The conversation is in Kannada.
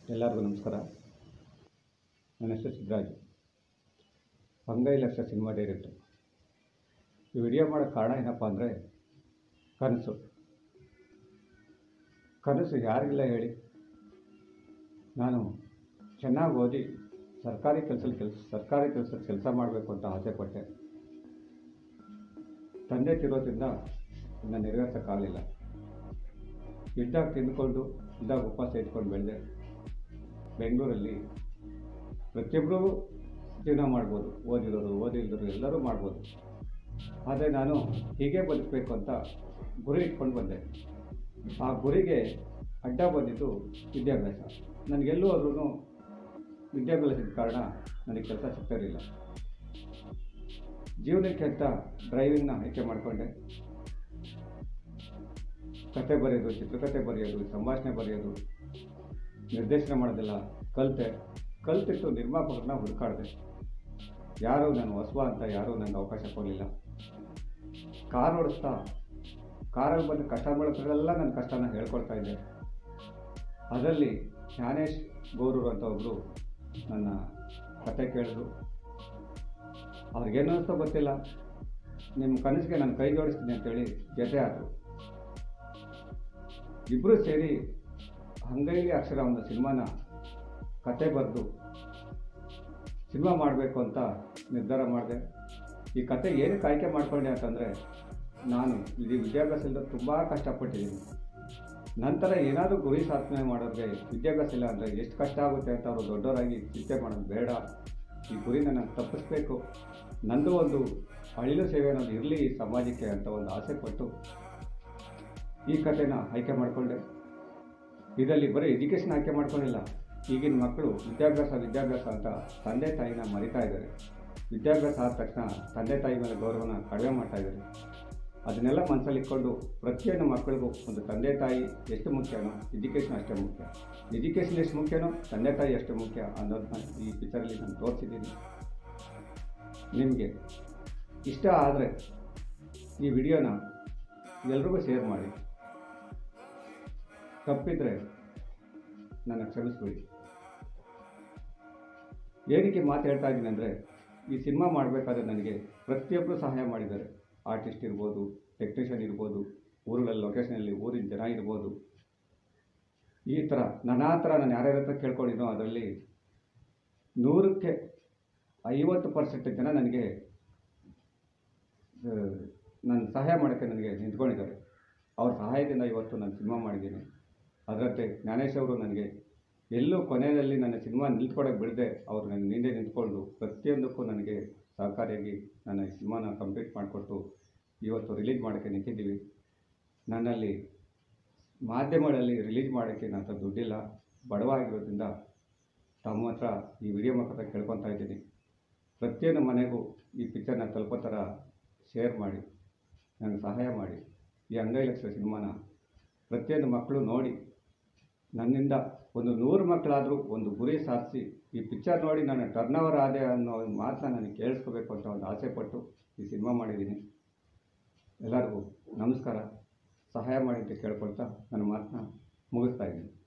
ಎಲ್ಲರಿಗೂ ನಮಸ್ಕಾರ ನನ್ನ ಹೆಸರು ಸಿದ್ದರಾಜ್ ಅಂಗೈ ಲಕ್ಷ ಸಿನಿಮಾ ಡೈರೆಕ್ಟರ್ ಈ ವಿಡಿಯೋ ಮಾಡೋ ಕಾರಣ ಏನಪ್ಪ ಅಂದರೆ ಕನಸು ಕನಸು ಯಾರಿಗಿಲ್ಲ ಹೇಳಿ ನಾನು ಚೆನ್ನಾಗಿ ಓದಿ ಸರ್ಕಾರಿ ಕೆಲಸದಲ್ಲಿ ಕೆಲಸ ಸರ್ಕಾರಿ ಕೆಲಸದಲ್ಲಿ ಕೆಲಸ ಮಾಡಬೇಕು ಅಂತ ಆಸೆ ಪಟ್ಟೆ ತಂದೆ ತಿರೋದ್ರಿಂದ ಇದನ್ನು ನೆರವೇರ್ಸೋಕ್ಕಾಗಲಿಲ್ಲ ಇದ್ದಾಗ ತಿಂದ್ಕೊಂಡು ಇದ್ದಾಗ ಉಪವಾಸ ಇಟ್ಕೊಂಡು ಬೆಳೆದೆ ಬೆಂಗಳೂರಲ್ಲಿ ಪ್ರತಿಯೊಬ್ಬರೂ ಜೀವನ ಮಾಡ್ಬೋದು ಓದಿರೋರು ಓದಿಲ್ದರು ಎಲ್ಲರೂ ಮಾಡ್ಬೋದು ಆದರೆ ನಾನು ಹೀಗೆ ಬದುಕಬೇಕು ಅಂತ ಗುರಿ ಇಟ್ಕೊಂಡು ಬಂದೆ ಆ ಗುರಿಗೆ ಅಡ್ಡ ಬಂದಿದ್ದು ವಿದ್ಯಾಭ್ಯಾಸ ನನಗೆಲ್ಲೂ ಆದ್ರೂ ವಿದ್ಯಾಭ್ಯಾಸದ ಕಾರಣ ನನಗೆ ಕೆಲಸ ಸಿಗ್ತಿರಲಿಲ್ಲ ಜೀವನಕ್ಕೆ ಅಂತ ಡ್ರೈವಿಂಗ್ನ ಆಯ್ಕೆ ಮಾಡಿಕೊಂಡೆ ಕತೆ ಬರೆಯೋದು ಚಿತ್ರಕಥೆ ಬರೆಯೋದು ಸಂಭಾಷಣೆ ಬರೆಯೋದು ನಿರ್ದೇಶನ ಮಾಡೋದೆಲ್ಲ ಕಲಿತೆ ಕಲ್ತಿಟ್ಟು ನಿರ್ಮಾಪಕರನ್ನ ಹುಡುಕಾಡಿದೆ ಯಾರೂ ನಾನು ಹೊಸವ ಅಂತ ಯಾರೂ ನನಗೆ ಅವಕಾಶ ಕೊಡಲಿಲ್ಲ ಕಾರ್ ಓಡಿಸ್ತಾ ಕಾರಲ್ಲಿ ಬಂದು ಕಸ್ಟಮರ್ಗಳೆಲ್ಲ ನನ್ನ ಕಷ್ಟನ ಹೇಳ್ಕೊಳ್ತಾ ಇದ್ದೆ ಅದರಲ್ಲಿ ಜ್ಞಾನೇಶ್ ಗೌರೂರು ಅಂತ ಒಬ್ಬರು ನನ್ನ ಕತೆ ಕೇಳಿದ್ರು ಅವ್ರಿಗೇನು ಅನಿಸ್ತೋ ಗೊತ್ತಿಲ್ಲ ನಿಮ್ಮ ಕನಸಿಗೆ ನಾನು ಕೈ ಜೋಡಿಸ್ತೀನಿ ಅಂತೇಳಿ ಜೊತೆ ಆದರು ಇಬ್ಬರು ಸೇರಿ ಅಂಗೈಲಿ ಅಕ್ಷರ ಒಂದು ಸಿನಿಮಾನ ಕತೆ ಬರೆದು ಸಿನಿಮಾ ಮಾಡಬೇಕು ಅಂತ ನಿರ್ಧಾರ ಮಾಡಿದೆ ಈ ಕತೆ ಏನಕ್ಕೆ ಆಯ್ಕೆ ಮಾಡ್ಕೊಂಡೆ ಅಂತಂದರೆ ನಾನು ಇಲ್ಲಿ ವಿದ್ಯಾಭ್ಯಾಸದಿಂದ ತುಂಬ ಕಷ್ಟಪಟ್ಟಿದ್ದೀನಿ ನಂತರ ಏನಾದರೂ ಗುರಿ ಸಾಧನೆ ಮಾಡೋರಿಗೆ ವಿದ್ಯಾಭ್ಯಾಸ ಇಲ್ಲ ಅಂದರೆ ಎಷ್ಟು ಕಷ್ಟ ಆಗುತ್ತೆ ಅಂತ ಅವರು ದೊಡ್ಡವರಾಗಿ ಚಿಂತೆ ಮಾಡೋದು ಬೇಡ ಈ ಗುರಿನ ನಾನು ತಪ್ಪಿಸ್ಬೇಕು ನಂದು ಒಂದು ಅಳಿಲು ಸೇವೆ ಅನ್ನೋದು ಇರಲಿ ಈ ಸಮಾಜಕ್ಕೆ ಅಂತ ಒಂದು ಆಸೆ ಪಟ್ಟು ಈ ಕಥೆನ ಆಯ್ಕೆ ಮಾಡಿಕೊಂಡೆ ಇದರಲ್ಲಿ ಬರೀ ಎಜುಕೇಷನ್ ಆಯ್ಕೆ ಮಾಡ್ಕೊಂಡಿಲ್ಲ ಈಗಿನ ಮಕ್ಕಳು ವಿದ್ಯಾಭ್ಯಾಸ ವಿದ್ಯಾಭ್ಯಾಸ ಅಂತ ತಂದೆ ತಾಯಿನ ಮರಿತಾ ಇದ್ದಾರೆ ವಿದ್ಯಾಭ್ಯಾಸ ಆದ ತಕ್ಷಣ ತಂದೆ ತಾಯಿ ಮೇಲೆ ಗೌರವನ ಕಡಿಮೆ ಮಾಡ್ತಾ ಇದ್ದಾರೆ ಅದನ್ನೆಲ್ಲ ಮನಸ್ಸಲ್ಲಿ ಇಟ್ಕೊಂಡು ಪ್ರತಿಯೊಂದು ಮಕ್ಕಳಿಗೂ ಒಂದು ತಂದೆ ತಾಯಿ ಎಷ್ಟು ಮುಖ್ಯನೋ ಎಜುಕೇಷನ್ ಅಷ್ಟೇ ಮುಖ್ಯ ಎಜುಕೇಷನ್ ಎಷ್ಟು ಮುಖ್ಯನೋ ತಂದೆ ತಾಯಿ ಎಷ್ಟು ಮುಖ್ಯ ಅನ್ನೋದನ್ನ ಈ ಪಿಕ್ಚರಲ್ಲಿ ನಾನು ತೋರಿಸಿದ್ದೀನಿ ನಿಮಗೆ ಇಷ್ಟ ಆದರೆ ಈ ವಿಡಿಯೋನ ಎಲ್ರಿಗೂ ಶೇರ್ ಮಾಡಿ ತಪ್ಪಿದರೆ ನನ್ನ ಕ್ಷಮಿಸ್ಬಿಡಿ ಏನಕ್ಕೆ ಮಾತು ಹೇಳ್ತಾ ಇದ್ದೀನಿ ಅಂದರೆ ಈ ಸಿನಿಮಾ ಮಾಡಬೇಕಾದ್ರೆ ನನಗೆ ಪ್ರತಿಯೊಬ್ಬರು ಸಹಾಯ ಮಾಡಿದ್ದಾರೆ ಆರ್ಟಿಸ್ಟ್ ಇರ್ಬೋದು ಟೆಕ್ನಿಷಿಯನ್ ಇರ್ಬೋದು ಊರುಗಳಲ್ಲಿ ಲೊಕೇಶನಲ್ಲಿ ಊರಿನ ಜನ ಇರ್ಬೋದು ಈ ಥರ ನನ್ನ ಹತ್ರ ನಾನು ಯಾರ್ಯಾರ ಹತ್ರ ಕೇಳ್ಕೊಂಡಿನೋ ಅದರಲ್ಲಿ ನೂರಕ್ಕೆ ಐವತ್ತು ಪರ್ಸೆಂಟ್ ಜನ ನನಗೆ ನನ್ನ ಸಹಾಯ ಮಾಡೋಕ್ಕೆ ನನಗೆ ನಿಂತ್ಕೊಂಡಿದ್ದಾರೆ ಅವ್ರ ಸಹಾಯದಿಂದ ಇವತ್ತು ನಾನು ಸಿನಿಮಾ ಮಾಡಿದ್ದೀನಿ ಅದರಂತೆ ಜ್ಞಾನೇಶ್ ಅವರು ನನಗೆ ಎಲ್ಲೂ ಕೊನೆಯಲ್ಲಿ ನನ್ನ ಸಿನಿಮಾ ನಿಂತ್ಕೊಡೋಕೆ ಬಿಡದೆ ಅವರು ನನ್ನ ಹಿಂದೆ ನಿಂತ್ಕೊಂಡು ಪ್ರತಿಯೊಂದಕ್ಕೂ ನನಗೆ ಸಹಕಾರಿಯಾಗಿ ನನ್ನ ಈ ಸಿನಿಮಾನ ಕಂಪ್ಲೀಟ್ ಮಾಡಿಕೊಟ್ಟು ಇವತ್ತು ರಿಲೀಸ್ ಮಾಡೋಕ್ಕೆ ನಿಂತಿದ್ದೀವಿ ನನ್ನಲ್ಲಿ ಮಾಧ್ಯಮಗಳಲ್ಲಿ ರಿಲೀಸ್ ಮಾಡೋಕ್ಕೆ ನನ್ನ ಹತ್ರ ದುಡ್ಡಿಲ್ಲ ಬಡವ ಆಗಿರೋದ್ರಿಂದ ತಮ್ಮ ಹತ್ರ ಈ ವಿಡಿಯೋ ಮುಖಾಂತರ ಕೇಳ್ಕೊತಾ ಇದ್ದೀನಿ ಪ್ರತಿಯೊಂದು ಮನೆಗೂ ಈ ಪಿಕ್ಚರ್ನ ತಲುಪೋ ಥರ ಶೇರ್ ಮಾಡಿ ನನಗೆ ಸಹಾಯ ಮಾಡಿ ಈ ಅಂಗೈ ಲಕ್ಷ ಸಿನಿಮಾನ ಪ್ರತಿಯೊಂದು ಮಕ್ಕಳು ನೋಡಿ ನನ್ನಿಂದ ಒಂದು ನೂರು ಮಕ್ಕಳಾದರೂ ಒಂದು ಗುರಿ ಸಾಧಿಸಿ ಈ ಪಿಕ್ಚರ್ ನೋಡಿ ನಾನು ಟರ್ನ್ ಓವರ್ ಆದೆ ಅನ್ನೋ ಒಂದು ಮಾತನ್ನ ನನಗೆ ಕೇಳಿಸ್ಕೋಬೇಕು ಅಂತ ಒಂದು ಆಸೆ ಪಟ್ಟು ಈ ಸಿನಿಮಾ ಮಾಡಿದ್ದೀನಿ ಎಲ್ಲರಿಗೂ ನಮಸ್ಕಾರ ಸಹಾಯ ಮಾಡಿ ಅಂತ ಕೇಳ್ಕೊಳ್ತಾ ನನ್ನ ಮಾತನ್ನ ಮುಗಿಸ್ತಾ ಇದ್ದೀನಿ